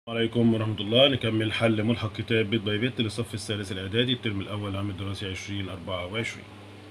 عليكم ورحمة الله نكمل حل ملحق كتاب بيت باي بيت للصف الثالث الإعدادي الترم الأول عام الدراسي 2024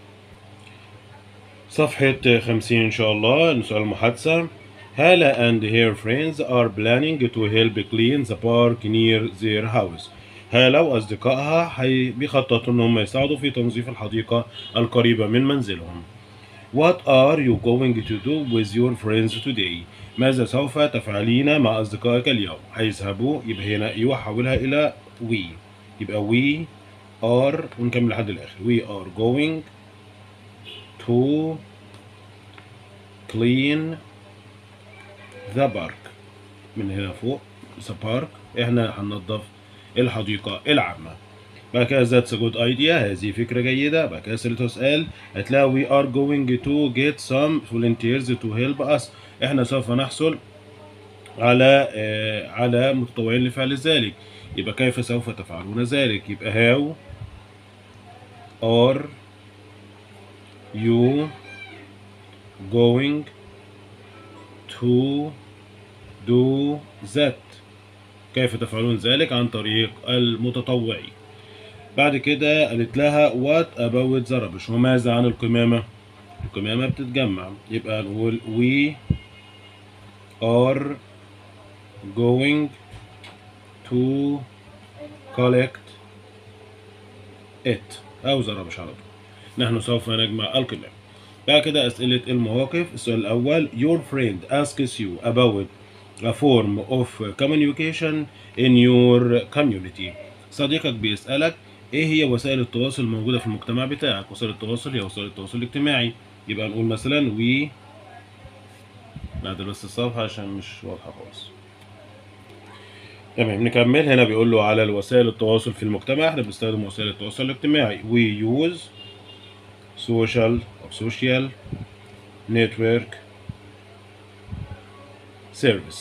صفحة 50 إن شاء الله سؤال المحادثة هالة and her friends are planning to help clean the park near their house هالة وأصدقائها حي- بيخططوا إن هم يساعدوا في تنظيف الحديقة القريبة من منزلهم What are you going to do with your friends today? ماذا سوف تفعلين مع أصدقائك اليوم؟ هيذهبوا يبقى هنا يو حولها إلى we يبقى we are ونكمل لحد الآخر we are going to clean the park من هنا فوق the park احنا هننظف الحديقة العامة بعد كده that's a good idea هذه فكرة جيدة بعد كده سألته سؤال هتلاقي we are going to get some volunteers to help us احنا سوف نحصل على آه على متطوعين لفعل ذلك يبقى كيف سوف تفعلون ذلك يبقى how are you going to do that كيف تفعلون ذلك عن طريق المتطوعين بعد كده قالت لها what about the rubbish وماذا عن القمامة القمامة بتتجمع يبقى نقول we are going to collect it أو the rubbish على طول نحن سوف نجمع القمامة بعد كده أسئلة المواقف السؤال الأول your friend asks you about a form of communication in your community صديقك بيسألك ايه هي وسائل التواصل الموجودة في المجتمع بتاعك وسائل التواصل هي وسائل التواصل الاجتماعي يبقى نقول مثلا we نعدل بس الصفحة عشان مش واضحة خالص تمام نكمل هنا بيقول له على الوسائل التواصل في المجتمع احنا بنستخدم وسائل التواصل الاجتماعي we use social أو social network service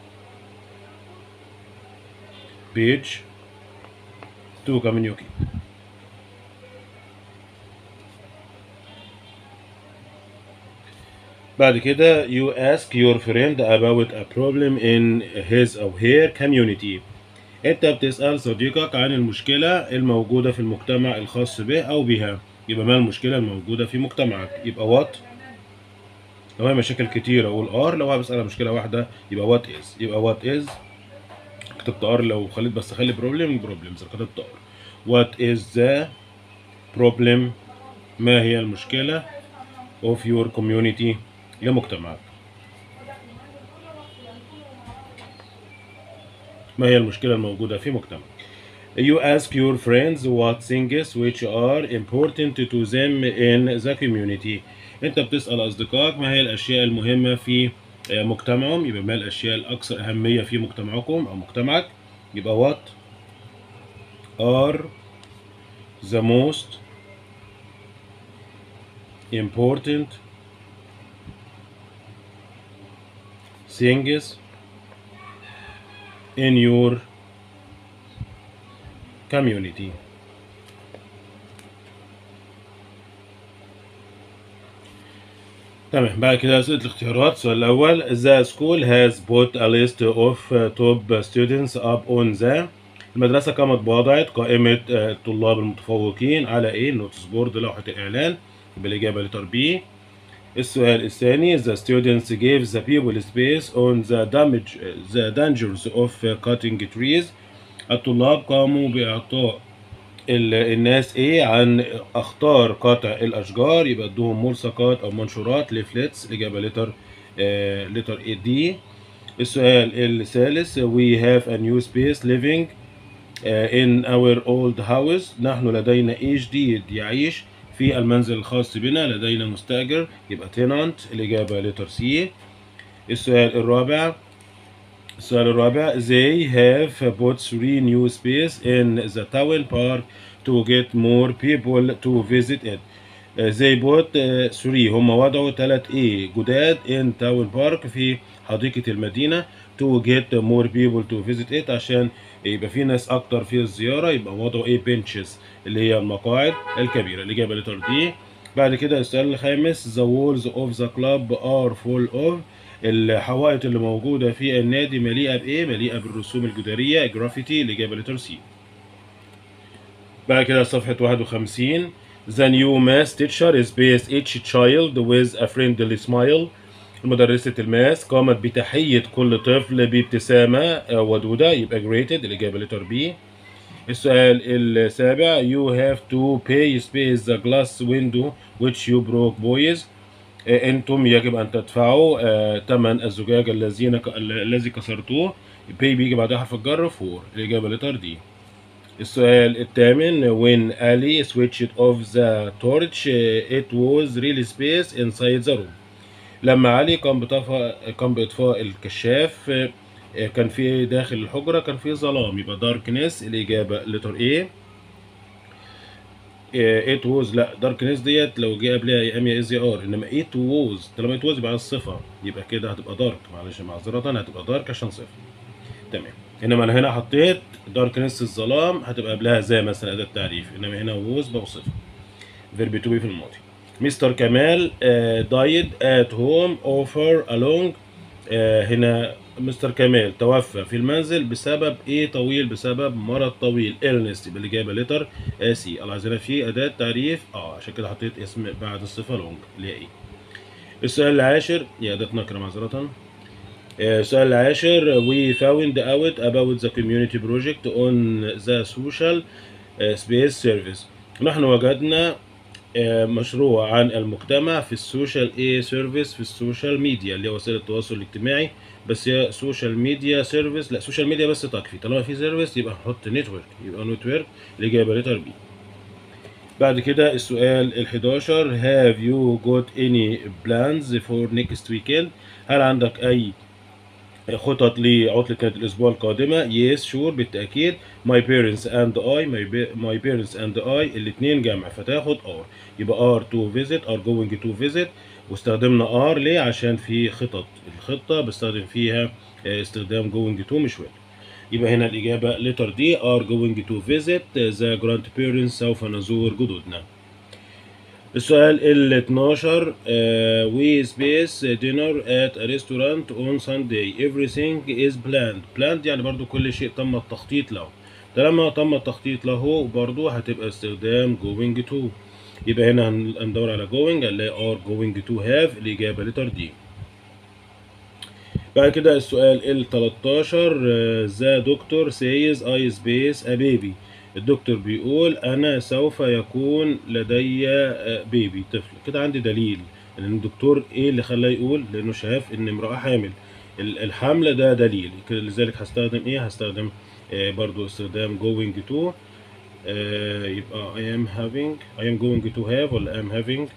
page to communicate بعد كده you ask your friend about a problem in his or her community انت بتسأل صديقك عن المشكلة الموجودة في المجتمع الخاص به او بها يبقى ما المشكلة الموجودة في مجتمعك يبقى what لو هي مشاكل كتيرة اقول ار لو هي بسأل عن مشكلة واحدة يبقى what is يبقى what is كتبت ار لو خليت بس خلي بروبلم بروبلمز كتبت ار what is the problem ما هي المشكلة of your community لمجتمعك ما هي المشكلة الموجودة في مجتمعك You ask your friends what things which are important to them in the community انت بتسأل اصدقائك ما هي الاشياء المهمة في مجتمعهم يبقى ما الاشياء الاكثر اهمية في مجتمعكم او مجتمعك يبقى what are the most important things in your community تمام بعد كده أسئلة الاختيارات السؤال الأول The school has put a list of uh, top students up on the المدرسة قامت بوضعت قائمة uh, الطلاب المتفوقين على إيه؟ نوتس بورد لوحة الإعلان بالإجابة لتر بي السؤال الثاني The students gave the people space on the damage the dangers of cutting trees الطلاب قاموا بإعطاء ال- الناس ايه عن اخطار قطع الاشجار يبقى ادوهم ملصقات او منشورات ليفلتس الاجابه لتر آه لتر اي دي السؤال الثالث we have a new space living آه in our old house نحن لدينا ايه جديد يعيش في المنزل الخاص بنا لدينا مستاجر يبقى tenant الاجابه لتر سي السؤال الرابع السؤال الرابع they have put three new space in the town park to get more people to visit it Uh, they put uh, three هم وضعوا ثلاث ايه جداد in town park في حديقة المدينة to get more people to visit it عشان يبقى في ناس اكتر في الزيارة يبقى وضعوا ايه benches اللي هي المقاعد الكبيرة الإجابة لتر دي بعد كده السؤال الخامس the walls of the club are full of الحوائط اللي موجودة في النادي مليئة بإيه؟ مليئة بالرسوم الجدارية جرافيتي الإجابة لتر سي بعد كده صفحة 51 The new math teacher is based each child with a friendly smile مدرسة الماس قامت بتحية كل طفل بابتسامة ودودة يبقى graded الإجابة لتر بي السؤال السابع You have to pay space the glass window which you broke boys انتم يجب ان تدفعوا ثمن الزجاج الذين الذي كسرتوه pay بيجي بعدها حرف الجر فور الاجابه لتر دي السؤال الثامن when Ali switched off the torch it was really space inside the room لما علي قام بطفاء قام باطفاء الكشاف كان في داخل الحجره كان في ظلام يبقى داركنس الاجابه لتر A ات ووز لا داركنس ديت لو جه قبلها يا ام يا از يا ار انما ات ووز طالما ات ووز يبقى على الصفه يبقى كده هتبقى دارك معلش معذره هتبقى دارك عشان صفر تمام انما انا هنا حطيت داركنس الظلام هتبقى قبلها زي مثلا اداه تعريف انما هنا ووز بقى صفر فيرب تو بي في الماضي مستر كمال دايد ات هوم اوفر along هنا مستر كمال توفى في المنزل بسبب ايه طويل بسبب مرض طويل illness يبقى الاجابه لتر سي العايزينها في اداه تعريف اه عشان كده حطيت اسم بعد الصفه لونج اللي هي ايه السؤال العاشر هي اداه نكره معذره السؤال العاشر we found out about the community project on the social space service نحن وجدنا مشروع عن المجتمع في السوشيال ايه سيرفيس في السوشيال ميديا اللي هي وسائل التواصل الاجتماعي بس هي سوشيال ميديا سيرفيس لا سوشيال ميديا بس تكفي طالما في سيرفيس يبقى نحط نتورك يبقى نتورك الاجابه لتر بي بعد كده السؤال ال 11 have you got any plans for next weekend هل عندك اي خطط لعطلة كانت الأسبوع القادمة yes sure بالتأكيد my parents and I my, my parents and I الاتنين جمع فتاخد are يبقى are to visit are going to visit واستخدمنا are ليه عشان في خطط الخطة بستخدم فيها استخدام going to مش will يبقى هنا الإجابة letter D are going to visit the grandparents سوف نزور جدودنا السؤال ال 12 uh, we space dinner at a restaurant on Sunday everything is planned planned يعني برضو كل شيء تم التخطيط له طالما تم التخطيط له برضو هتبقى استخدام going to يبقى هنا هندور على going هنلاقي are going to have الإجابة لتر دي بعد كده السؤال ال 13 the doctor says I space a baby الدكتور بيقول انا سوف يكون لدي بيبي طفل كده عندي دليل ان الدكتور ايه اللي خلاه يقول لانه شاف ان امراه حامل الحمل ده دليل لذلك هستخدم ايه هستخدم آه برضو استخدام going to آه يبقى I am having I am going to have ولا I am having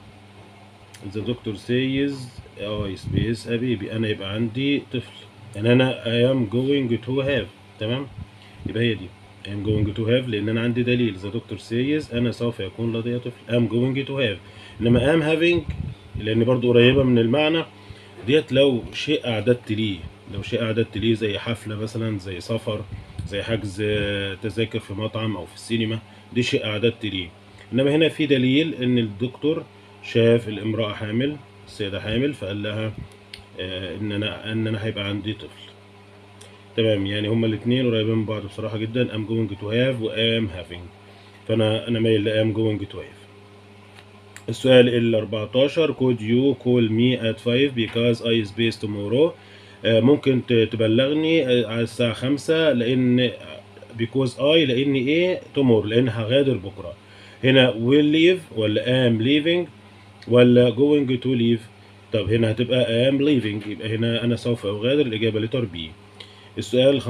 the doctor says I space a baby انا يبقى عندي طفل يعني انا I am going to have تمام يبقى هي دي I'm going to have لأن أنا عندي دليل the doctor says أنا سوف يكون لدي طفل I'm going to have إنما am having لأن برضو قريبة من المعنى ديت لو شيء أعددت ليه لو شيء أعددت ليه زي حفلة مثلا زي سفر زي حجز تذاكر في مطعم أو في السينما دي شيء أعددت ليه إنما هنا في دليل إن الدكتور شاف الامرأة حامل السيدة حامل فقال لها آه إن أنا إن أنا هيبقى عندي طفل تمام يعني هما الاثنين قريبين من بعض بصراحة جدا I'm going to have و am having فأنا أنا مايل ل am going to have السؤال ال 14 could you call me at 5 because I space tomorrow آه ممكن تبلغني على الساعة 5 لأن because I لأني إيه tomorrow لأن هغادر بكرة هنا will leave ولا am leaving ولا going to leave طب هنا هتبقى am leaving يبقى هنا أنا سوف أغادر الإجابة لتر B السؤال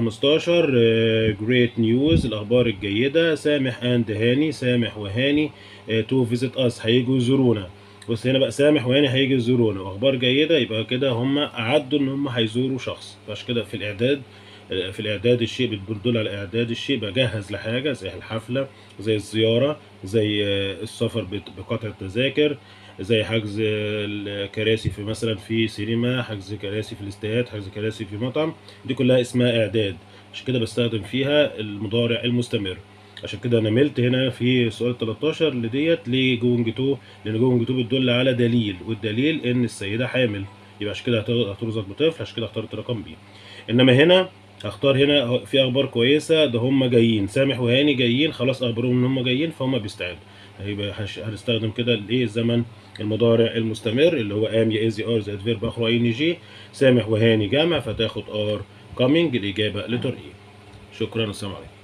15 جريت نيوز الأخبار الجيدة سامح أند هاني سامح وهاني تو فيزيت أس هيجوا يزورونا بص هنا بقى سامح وهاني هيجوا يزورونا وأخبار جيدة يبقى كده هم أعدوا إن هم هيزوروا شخص فعشان كده في الإعداد في الإعداد الشيء بتدل على إعداد الشيء بجهز لحاجة زي الحفلة زي الزيارة زي السفر بقطع التذاكر زي حجز الكراسي في مثلا في سينما حجز كراسي في الاستاد حجز كراسي في مطعم دي كلها اسمها اعداد عشان كده بستخدم فيها المضارع المستمر عشان كده انا ملت هنا في سؤال 13 لديت لجونج تو لان جونج تو بتدل على دليل والدليل ان السيده حامل يبقى عشان كده هت- هترزق بطفل عشان كده اخترت رقم بي انما هنا هختار هنا في اخبار كويسه ده هم جايين سامح وهاني جايين خلاص اخبروهم ان هم جايين فهم بيستعدوا هيبقى هش- هنستخدم كده الايه الزمن المضارع المستمر اللي هو ام يا از ار زائد فيرب اخره ان جي سامح وهاني جمع فتاخد ار كامينج الاجابه لتر ايه شكرا والسلام عليكم